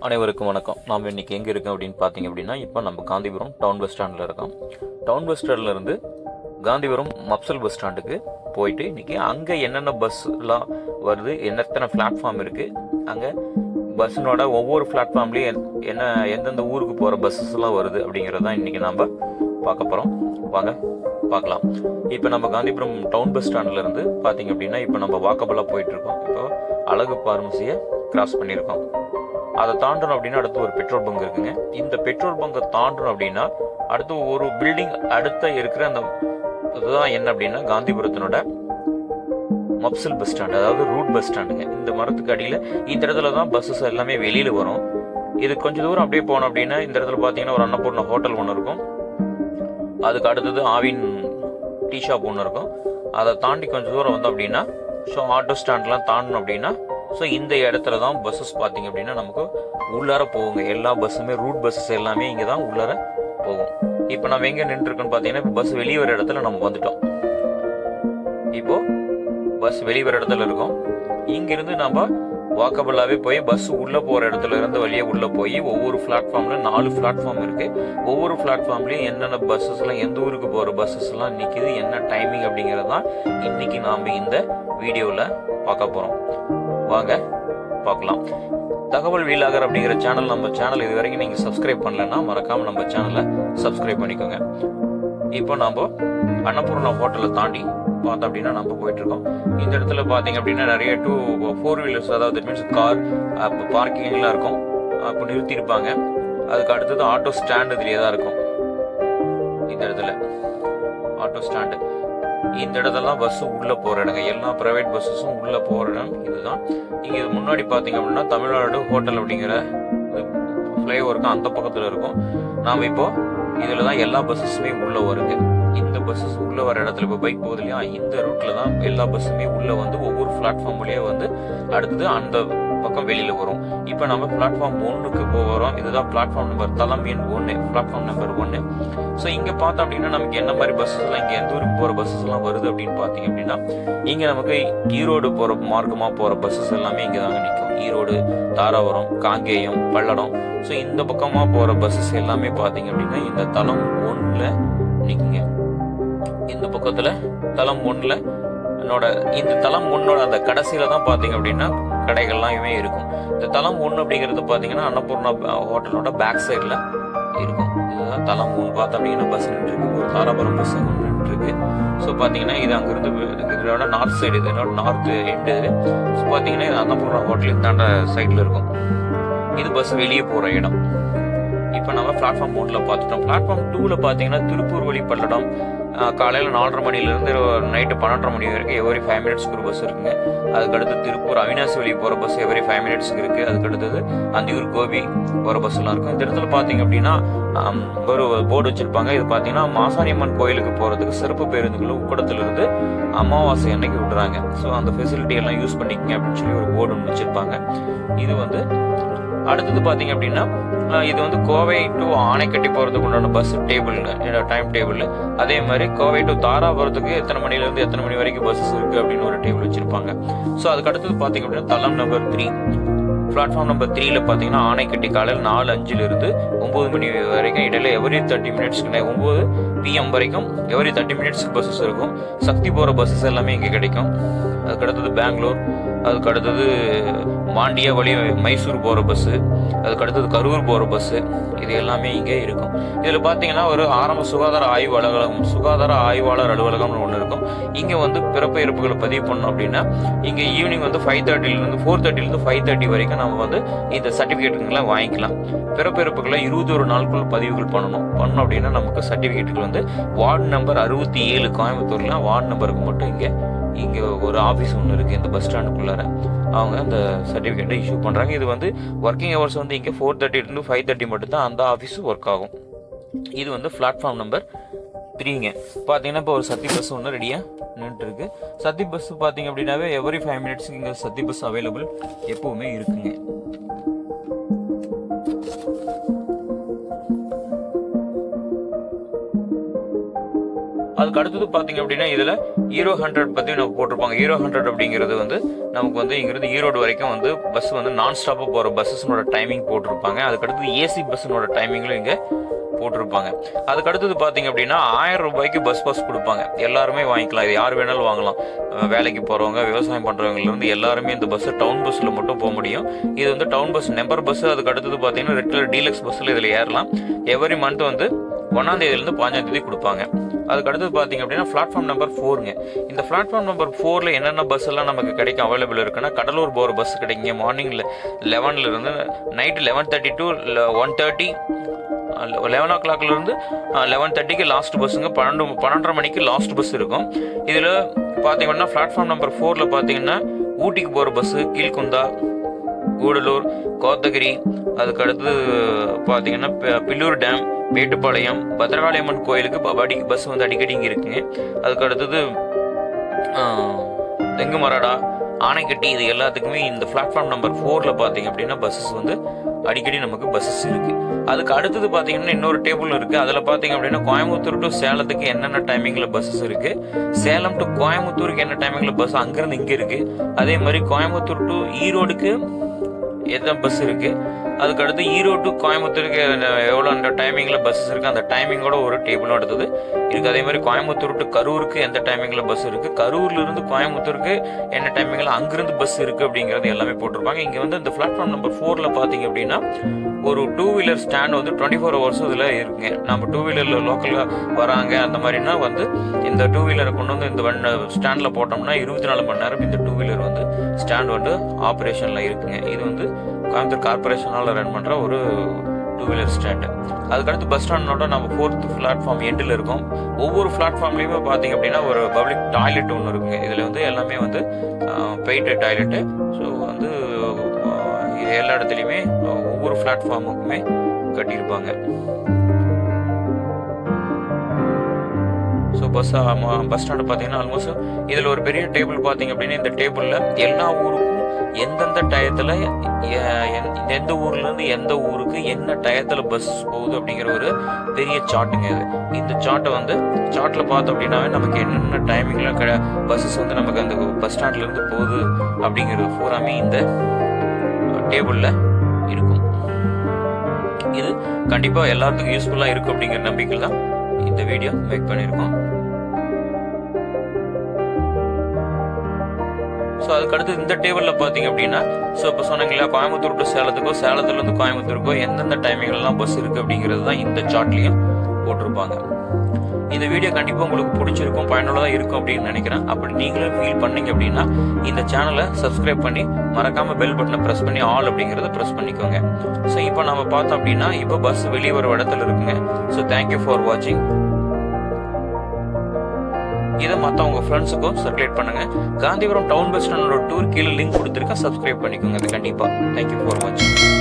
அனைவருக்கும் வணக்கம் நாம் இன்னைக்கு எங்கே இருக்கோம் அப்படின்னு பார்த்தீங்க அப்படின்னா இப்போ நம்ம காந்திபுரம் டவுன் பஸ் ஸ்டாண்டில் இருக்கோம் டவுன் பஸ் ஸ்டாண்டில் இருந்து காந்திபுரம் மப்சல் பஸ் ஸ்டாண்டுக்கு போயிட்டு இன்னைக்கு அங்கே என்னென்ன பஸ்லாம் வருது என்ன எத்தனை பிளாட்ஃபார்ம் இருக்குது அங்கே பஸ்ஸினோட ஒவ்வொரு பிளாட்ஃபார்ம்லேயும் என்ன எந்தெந்த ஊருக்கு போகிற பஸ்ஸஸ்லாம் வருது அப்படிங்கிறதான் இன்னைக்கு நாம் பார்க்க போகிறோம் வாங்க பார்க்கலாம் இப்போ நம்ம காந்திபுரம் டவுன் பஸ் ஸ்டாண்ட்ல இருந்து பார்த்தீங்க அப்படின்னா இப்போ நம்ம வாக்கபலாக போயிட்டு இருக்கோம் இப்போ அழகு பார்மசியை கிராஸ் பண்ணியிருக்கோம் அதை தாண்டணும் அப்படின்னா அடுத்து ஒரு பெட்ரோல் பங்க் இருக்குங்க இந்த பெட்ரோல் பங்கை தாண்டணும் அப்படின்னா அடுத்து ஒரு பில்டிங் அடுத்த இருக்கிற அந்த இதுதான் என்ன அப்படின்னா காந்திபுரத்தினோட மப்சல் பஸ் ஸ்டாண்ட் அதாவது ரூட் பஸ் ஸ்டாண்டுங்க இந்த மரத்துக்கு அடியில் இந்த இடத்துல தான் பஸ்ஸஸ் எல்லாமே வெளியில் வரும் இது கொஞ்சம் தூரம் அப்படியே போனோம் அப்படின்னா இந்த இடத்துல பார்த்தீங்கன்னா ஒரு அன்னபூர்ணா ஹோட்டல் ஒன்று இருக்கும் அதுக்கு அடுத்தது ஆவின் டீ ஷாப் ஒன்று இருக்கும் அதை தாண்டி கொஞ்சம் தூரம் வந்தோம் அப்படின்னா ஸோ ஆட்டோ ஸ்டாண்ட்லாம் தாண்டணும் அப்படின்னா ஸோ இந்த இடத்துல தான் பஸ்ஸஸ் பார்த்தீங்க அப்படின்னா நமக்கு உள்ளார போகுங்க எல்லா பஸ்ஸுமே ரூட் பஸ்ஸஸ் எல்லாமே இங்கே தான் உள்ளார போகும் இப்போ நம்ம எங்கே நின்றுருக்கோன்னு பார்த்தீங்கன்னா இப்போ பஸ் வெளியே வர இடத்துல நம்ம வந்துட்டோம் இப்போ பஸ் வெளியே வர இடத்துல இருக்கோம் இங்கிருந்து நம்ம வாக்கபிளாவே போய் பஸ் உள்ள போற இடத்துல இருந்து வழியே உள்ள போய் ஒவ்வொரு பிளாட்ஃபார்ம்ல நாலு பிளாட்ஃபார்ம் இருக்கு ஒவ்வொரு பிளாட்ஃபார்ம்லயும் என்னென்ன பஸ்ஸஸ் எல்லாம் எந்த ஊருக்கு போற பஸ்ஸஸ் எல்லாம் நிக்குது என்ன டைமிங் அப்படிங்கறது தான் இன்னைக்கு நாம இந்த வீடியோல பார்க்க போறோம் வாங்க பார்க்கலாம் தகவல் வீலாகர் அப்படிங்கிற சேனல் நம்ம சேனல் இது வரைக்கும் நீங்க சப்ஸ்கிரைப் பண்ணலன்னா மறக்காம நம்ம சேனலை சப்ஸ்கிரைப் பண்ணிக்கோங்க இப்போ நாம அன்னபூர்ணா ஹோட்டலை தாண்டி பார்த்தோம் அப்படின்னா நம்ம போயிட்டு இருக்கோம் இந்த இடத்துல பார்த்தீங்க அப்படின்னா நிறைய டூ ஃபோர் வீலர்ஸ் அதாவது மீன்ஸ் கார் பார்க்கிங்லாம் இருக்கும் அப்போ நிறுத்தியிருப்பாங்க அதுக்கு அடுத்தது ஆட்டோ ஸ்டாண்ட் இதுலேயே தான் இருக்கும் இந்த இடத்துல ஆட்டோ ஸ்டாண்டு இந்த இடத்தெல்லாம் பஸ் உள்ள போற இடங்க எல்லா பிரைவேட் பஸ்ஸஸும் உள்ள போற இடம் இதுதான் இங்க இது முன்னாடி பாத்தீங்க அப்படின்னா தமிழ்நாடு ஹோட்டல் அப்படிங்கிற ஃப்ளைஓவருக்கு அந்த பக்கத்துல இருக்கும் நாம இப்போ இதுல தான் எல்லா பஸ்ஸஸுமே உள்ள வருங்க இந்த பஸ்ஸஸ் உள்ள வர இடத்துல இப்போ பைக் போகுது இல்லையா இந்த ரூட்ல தான் எல்லா பஸ்ஸுமே உள்ள வந்து ஒவ்வொரு பிளாட்ஃபார்ம் வழியே வந்து அடுத்தது அந்த பக்கம் வெளியில வரும் இப்போ நம்ம பிளாட்ஃபார்ம் ஒன்றுக்கு போகிறோம் இதுதான் பிளாட்ஃபார்ம் நம்பர் தளம் எண் ஒன்று பிளாட்ஃபார்ம் நம்பர் ஒன்று ஸோ இங்க பார்த்தோம் அப்படின்னா நமக்கு என்ன மாதிரி பஸ்ஸஸ் எல்லாம் இங்க எந்த ஊருக்கு போற பஸ்ஸஸ் எல்லாம் வருது அப்படின்னு பாத்தீங்க அப்படின்னா இங்க நமக்கு ஈரோடு போற மார்க்கமா போற பஸ்ஸஸ் எல்லாமே இங்க தாங்க நிற்கும் ஈரோடு தாராபுரம் காங்கேயம் பல்லடம் ஸோ இந்த பக்கமா போற பஸ்ஸஸ் எல்லாமே பாத்தீங்க அப்படின்னா இந்த தளம் ஒன்றுல நிற்குங்க இந்த பக்கத்துல தளம் ஒன்றுல என்னோட இந்த தளம் ஒன்னோட அந்த கடைசியில தான் பாத்தீங்க அப்படின்னா கடைகள்லாம் இருக்கும் இந்த தளம் ஒன்று அப்படிங்கிறது பாத்தீங்கன்னா அன்னபூர்ணா ஹோட்டலோட பேக் சைடில் இருக்கும் இதுதான் தளம் மூணு பார்த்தோம் அப்படின்னா பஸ் நின்றுருக்கு ஒரு தாராபுரம் பஸ் ஒன்று நின்றுருக்கு ஸோ பார்த்தீங்கன்னா இது அங்கிருந்து இதோட நார்த் சைடு இது என்னோட நார்த் எண்டு இது ஸோ பார்த்தீங்கன்னா இது அன்னபூர்ணா ஹோட்டல் இந்தாண்ட சைடில் இருக்கும் இது பஸ் வெளியே போகிற இடம் இப்போ நம்ம பிளாட்ஃபார்ம் ஒன்றில் பார்த்துட்டோம் பிளாட்ஃபார்ம் டூவில் பார்த்தீங்கன்னா திருப்பூர் வழி பல்லடம் காலையில் நாலரை மணிலேருந்து நைட்டு பன்னெண்டரை மணி வரைக்கும் எவரி ஃபைவ் மினிட்ஸ்க்கு ஒரு பஸ் இருக்குங்க அதுக்கடுத்து திருப்பூர் அவினாசி வழி போகிற பஸ் எவரி ஃபைவ் மினிட்ஸ்க்கு இருக்குது அதுக்கடுத்தது அந்தியூர் கோபி போகிற பஸ்லாம் இருக்கும் இந்த இடத்துல பார்த்தீங்க அப்படின்னா ஒரு போர்டு வச்சுருப்பாங்க இது பார்த்தீங்கன்னா மாசாணியம்மன் கோயிலுக்கு போகிறதுக்கு சிறப்பு பேருந்துகளும் உக்கடத்துலேருந்து அமாவாசை அன்னைக்கு விடுறாங்க ஸோ அந்த ஃபெசிலிட்டி எல்லாம் யூஸ் பண்ணிக்கங்க அப்படின்னு சொல்லி ஒரு போர்டு ஒன்று வச்சுருப்பாங்க இது வந்து அடுத்தது பார்த்தீங்க அப்படின்னா இது வந்து கோவை டு ஆனைக்கட்டி போகிறதுக்கு உண்டான பஸ் டேபிள் டைம் டேபிள் அதே மாதிரி கோவை டு தாராபுரத்துக்கு எத்தனை மணிலேருந்து எத்தனை மணி வரைக்கும் பஸ்ஸஸ் இருக்குது அப்படின்னு ஒரு டேபிள் வச்சுருப்பாங்க ஸோ அதுக்கு அடுத்தது பார்த்தீங்க அப்படின்னா தளம் நம்பர் த்ரீ பிளாட்ஃபார்ம் நம்பர் த்ரீல பார்த்தீங்கன்னா ஆனைக்கட்டி காலையில் நாலு அஞ்சுல இருந்து ஒன்பது மணி வரைக்கும் இடையில எவரி தேர்ட்டி மினிட்ஸ்க்கு ஒன்பது பிஎம் வரைக்கும் எவரி தேர்ட்டி மினிட்ஸ்க்கு பஸ்ஸஸ் இருக்கும் சக்தி போகிற பஸ்ஸஸ் எல்லாமே இங்கே கிடைக்கும் அதுக்கு அடுத்தது பெங்களூர் அதுக்கு அடுத்தது மாண்டியா வழி மைசூர் போகிற பஸ்ஸு அதுக்கு அடுத்தது கரூர் போகிற பஸ்ஸு இது எல்லாமே இங்கே இருக்கும் இதில் பார்த்தீங்கன்னா ஒரு ஆரம்ப சுகாதார ஆய்வு அலுவலகம் சுகாதார ஆய்வாளர் அலுவலகம்னு ஒன்று இருக்கும் இங்கே வந்து பிறப்பு இறப்புகளை பதிவு பண்ணோம் அப்படின்னா இங்கே ஈவினிங் வந்து ஃபைவ் தேர்ட்டிலேருந்து ஃபோர் தேர்ட்டிலேருந்து ஃபைவ் தேர்ட்டி வரைக்கும் நம்ம வந்து இந்த சர்டிஃபிகேட்டுங்களை வாங்கிக்கலாம் பிறப்பு இறப்புகளை இருபது ஒரு நாளுக்குள்ள பதிவுகள் பண்ணணும் பண்ணோம் அப்படின்னா நமக்கு சர்டிஃபிகேட்டுகள் வந்து வார்டு நம்பர் அறுபத்தி ஏழு கோயம்புத்தூர்ல வார்டு நம்பருக்கு மட்டும் இங்கே இங்கே ஒரு ஆஃபீஸ் ஒன்று இருக்குது இந்த பஸ் ஸ்டாண்டுக்குள்ளார அவங்க அந்த சர்டிஃபிகேட்டை இஷ்யூ பண்ணுறாங்க இது வந்து ஒர்க்கிங் ஹவர்ஸ் வந்து இங்கே ஃபோர் தேர்ட்டிலேருந்து ஃபைவ் தேர்ட்டி மட்டும் தான் அந்த ஆஃபீஸ் ஒர்க் ஆகும் இது வந்து பிளாட்ஃபார்ம் நம்பர் த்ரீங்க பார்த்தீங்கன்னா இப்போ ஒரு சத்தி பஸ் ஒன்று ரெடியாக நின்றுருக்கு சத்தி பஸ் பார்த்தீங்க அப்படின்னாவே எவ்ரி ஃபைவ் மினிட்ஸ்க்கு இங்கே சத்தி பஸ் அவைலபிள் எப்பவுமே இருக்குங்க அதுக்கு அடுத்தது பார்த்தீங்க அப்படின்னா இதில் ஹீரோ ஹண்ட்ரட் பற்றி நம்ம போட்டிருப்பாங்க ஹீரோ ஹண்ட்ரட் அப்படிங்கிறது வந்து நமக்கு வந்து இங்கிருந்து ஈரோடு வரைக்கும் வந்து பஸ் வந்து நான் ஸ்டாப்பாக போகிற பஸ்ஸஸ்னோட டைமிங் போட்டிருப்பாங்க அதுக்கு அடுத்தது ஏசி பஸ்ஸினோட டைமிங்களும் இங்கே போட்டிருப்பாங்க அதுக்கு அடுத்தது பார்த்தீங்க அப்படின்னா ஆயிரம் ரூபாய்க்கு பஸ் பாஸ் கொடுப்பாங்க எல்லாருமே வாங்கிக்கலாம் இது யார் வேணாலும் வாங்கலாம் அஹ் வேலைக்கு போகிறவங்க விவசாயம் பண்ணுறவங்கலேருந்து எல்லாருமே இந்த பஸ்ஸை டவுன் பஸ்ஸில் மட்டும் போக முடியும் இது வந்து டவுன் பஸ் நம்பர் பஸ் அதுக்கு அடுத்தது பார்த்தீங்கன்னா ரெட் கலர் டீலக்ஸ் பஸ்ஸில் இதில் ஏறலாம் எவ்ரி மந்த் வந்து ஒன்றாம் தேதியிலேருந்து பாஞ்சாம் தேதி கொடுப்பாங்க அதுக்கு அடுத்தது பார்த்தீங்க அப்படின்னா பிளாட்ஃபார்ம் நம்பர் ஃபோருங்க இந்த பிளாட்ஃபார்ம் நம்பர் ஃபோரில் என்னென்ன பஸ் எல்லாம் நமக்கு கிடைக்கும் அவைலபிள் இருக்குன்னா கடலூர் போகிற பஸ் கிடைக்குங்க மார்னிங்கில் லெவனில் இருந்து night eleven thirty to one thirty eleven ஓ கிளாக்லேருந்து லெவன் தேர்ட்டிக்கு லாஸ்ட் பஸ்ஸுங்க பன்னெண்டு பன்னெண்டரை மணிக்கு லாஸ்ட் பஸ் இருக்கும் இதில் பார்த்தீங்கன்னா பிளாட்ஃபார்ம் நம்பர் ஃபோரில் பார்த்தீங்கன்னா ஊட்டிக்கு போகிற பஸ்ஸு கீழ்குந்தா கூடலூர் கோத்தகிரி அதுக்கு அடுத்து பார்த்தீங்கன்னா பி- பில்லூர் டேம் மேட்டுப்பாளையம் பத்ரகாளியம்மன் கோயிலுக்கு ப- அடி பஸ் வந்து அடிக்கடி இங்கே இருக்குங்க அதுக்கு அடுத்தது தெங்கு மரடா ஆனைக்கட்டி இது எல்லாத்துக்குமே இந்த பிளாட்ஃபார்ம் நம்பர் ஃபோரில் பார்த்தீங்க அப்படின்னா பஸ்ஸஸ் வந்து அடிக்கடி நமக்கு பஸ்ஸஸ் இருக்கு அதுக்கு அடுத்தது பார்த்தீங்கன்னா இன்னொரு டேபிள் இருக்கு அதில் பார்த்தீங்க அப்படின்னா கோயம்புத்தூர் டு சேலத்துக்கு என்னென்ன டைமிங்கில் பஸ்ஸஸ் இருக்கு சேலம் டு கோயம்புத்தூருக்கு என்ன டைமிங்கில் பஸ் அங்கேருந்து இங்கே இருக்கு அதே மாதிரி கோயம்புத்தூர் டு ஈரோடுக்கு எத்தனை பஸ் இருக்கு அதுக்கு அடுத்து ஈரோடு டு கோயம்புத்தூருக்கு எவ்வளோ அந்த டைமிங்கில் பஸ்ஸஸ் இருக்கு அந்த டைமிங்கோட ஒரு டேபிளும் அடுத்தது இருக்கு அதே மாதிரி கோயம்புத்தூர் டு கரூருக்கு எந்த டைமிங்கில் பஸ் இருக்கு கரூர்ல இருந்து கோயம்புத்தூருக்கு என்ன டைமிங்கில் அங்கிருந்து பஸ் இருக்கு அப்படிங்கிறது எல்லாமே போட்டிருப்பாங்க இங்கே வந்து இந்த பிளாட்ஃபார்ம் நம்பர் ஃபோரில் பார்த்தீங்க அப்படின்னா ஒரு டூ வீலர் ஸ்டாண்ட் வந்து டுவெண்ட்டி ஃபோர் ஹவர்ஸ் இதில் இருக்குங்க நம்ம டூ வீலரில் லோக்கலில் வராங்க அந்த மாதிரினா வந்து இந்த டூ வீலரை கொண்டு வந்து இந்த வண்ட ஸ்டாண்டில் போட்டோம்னா இருபத்தி நாலு மணி நேரம் இந்த டூ வீலர் வந்து ஸ்டாண்ட் வந்து ஆப்ரேஷனில் இருக்குங்க இது வந்து கோயம்புத்தூர் கார்பரேஷனால் ரன் பண்ணுற ஒரு டூ வீலர் ஸ்டாண்டு அதுக்கடுத்து பஸ் ஸ்டாண்டோட நம்ம ஃபோர்த் பிளாட்ஃபார்ம் எண்டில் இருக்கும் ஒவ்வொரு பிளாட்ஃபார்ம்லேயுமே பார்த்தீங்க அப்படின்னா ஒரு பப்ளிக் டாய்லெட் ஒன்று இருக்குங்க இதில் வந்து எல்லாமே வந்து பெயிண்ட் டாய்லெட்டு ஸோ வந்து அஹ், இது எல்லா இடத்துலையுமே அஹ், ஒவ்வொரு பிளாட்ஃபார்முக்குமே கட்டியிருப்பாங்க ஸோ பஸ் பஸ் ஸ்டாண்டு பார்த்தீங்கன்னா ஆல்மோஸ்ட் இதில் ஒரு பெரிய டேபிள் பார்த்தீங்க அப்படின்னா இந்த டேபிளில் எல்லா ஊருக்கும் எந்தெந்த டயத்தில் எந்த ஊர்லேருந்து எந்த ஊருக்கு என்ன டயத்தில் பஸ் போகுது அப்படிங்கிற ஒரு பெரிய சார்ட்டுங்க இது இந்த சார்ட்டை வந்து சார்ட்டில் பார்த்தோம் அப்படின்னாவே நமக்கு என்னென்ன டைமிங்கில் க பஸ்ஸஸ் வந்து நமக்கு அந்த பஸ் ஸ்டாண்ட்லேருந்து போகுது அப்படிங்கிறது பூராமே இந்த டேபிளில் இருக்கும் இது கண்டிப்பாக எல்லாத்துக்கும் யூஸ்ஃபுல்லாக இருக்கும் அப்படிங்கிற நம்பிக்கையில் தான் இந்த வீடியோ மேக் பண்ணியிருக்கோம் ஸோ அதுக்கு அடுத்து இந்த டேபிளில் பார்த்தீங்க அப்படின்னா ஸோ இப்போ சொன்னீங்களா கோயம்புத்தூர் டு சேலத்துக்கோ சேலத்துலேருந்து கோயம்புத்தூருக்கோ எந்தெந்த டைமிங்லாம் பஸ் இருக்குது அப்படிங்கிறது தான் இந்த சார்ட்லேயும் போட்டிருப்பாங்க இந்த வீடியோ கண்டிப்பாக உங்களுக்கு பிடிச்சிருக்கும் பயனுள்ளதாக இருக்கும் அப்படின்னு நினைக்கிறேன் அப்படி நீங்களும் ஃபீல் பண்ணீங்க அப்படின்னா இந்த சேனலை சப்ஸ்கிரைப் பண்ணி மறக்காம பெல் பட்டனை ப்ரெஸ் பண்ணி ஆல் அப்படிங்கிறத ப்ரெஸ் பண்ணிக்கோங்க ஸோ இப்போ நம்ம பார்த்தோம் அப்படின்னா இப்போ பஸ் வெளியே வர இடத்துல இருக்குங்க ஸோ தேங்க்யூ ஃபார் வாட்சிங் இதை மற்ற உங்க ஃப்ரெண்ட்ஸுக்கும் சர்க்குலேட் பண்ணுங்க காந்திபுரம் டவுன் பஸ் ஸ்டாண்டோட டூர் கீழே லிங்க் கொடுத்துருக்கேன் சப்ஸ்கிரைப் பண்ணிக்கோங்க அது கண்டிப்பா தேங்க்யூ ஃபார் வாட்சிங்